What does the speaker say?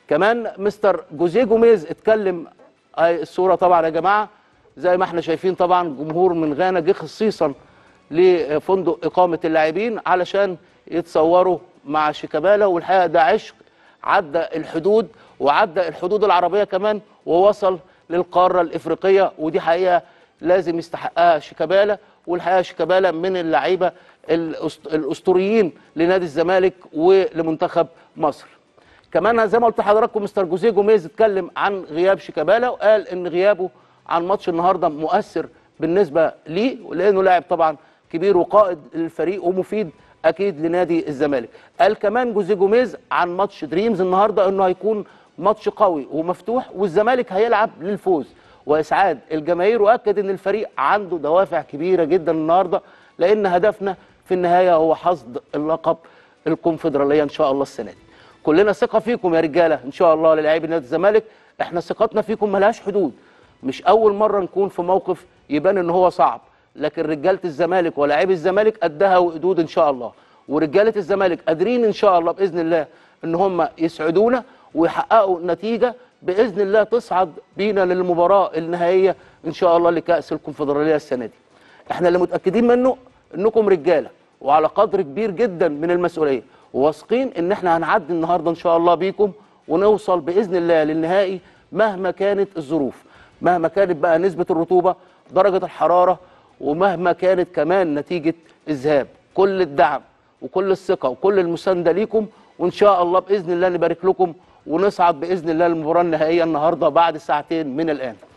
كمان مستر جوزيه جوميز اتكلم هاي الصوره طبعا يا جماعه زي ما احنا شايفين طبعا جمهور من غانا جه خصيصا لفندق اقامه اللاعبين علشان يتصوروا مع شيكابالا والحقيقه ده عشق عدى الحدود وعدى الحدود العربيه كمان ووصل للقاره الافريقيه ودي حقيقه لازم يستحقها شيكابالا والحقيقه شيكابالا من اللعيبه الأسط- الاسطوريين لنادي الزمالك ولمنتخب مصر كمان زي ما قلت لحضراتكم مستر جوزيه جوميز اتكلم عن غياب شيكابالا وقال ان غيابه عن ماتش النهارده مؤثر بالنسبه ليه لانه لاعب طبعا كبير وقائد للفريق ومفيد اكيد لنادي الزمالك قال كمان جوزيه جوميز عن ماتش دريمز النهارده انه هيكون ماتش قوي ومفتوح والزمالك هيلعب للفوز واسعاد الجماهير واكد ان الفريق عنده دوافع كبيره جدا النهارده لان هدفنا في النهايه هو حصد اللقب الكونفدراليه ان شاء الله السنه دي كلنا ثقه فيكم يا رجاله ان شاء الله للاعبي نادي الزمالك احنا ثقتنا فيكم ملهاش حدود مش اول مره نكون في موقف يبان ان هو صعب لكن رجاله الزمالك ولاعبي الزمالك قدها وقدود ان شاء الله ورجاله الزمالك قادرين ان شاء الله باذن الله ان هم يسعدونا ويحققوا نتيجه باذن الله تصعد بينا للمباراه النهائيه ان شاء الله لكاس الكونفدراليه السنه دي احنا اللي متاكدين منه انكم رجاله وعلى قدر كبير جدا من المسؤوليه وواثقين ان احنا هنعدي النهارده ان شاء الله بيكم ونوصل باذن الله للنهائي مهما كانت الظروف مهما كانت بقى نسبه الرطوبه درجه الحراره ومهما كانت كمان نتيجه الذهاب كل الدعم وكل الثقه وكل المسانده ليكم وان شاء الله باذن الله نبارك لكم ونصعد باذن الله للمباراه النهائيه النهارده بعد ساعتين من الان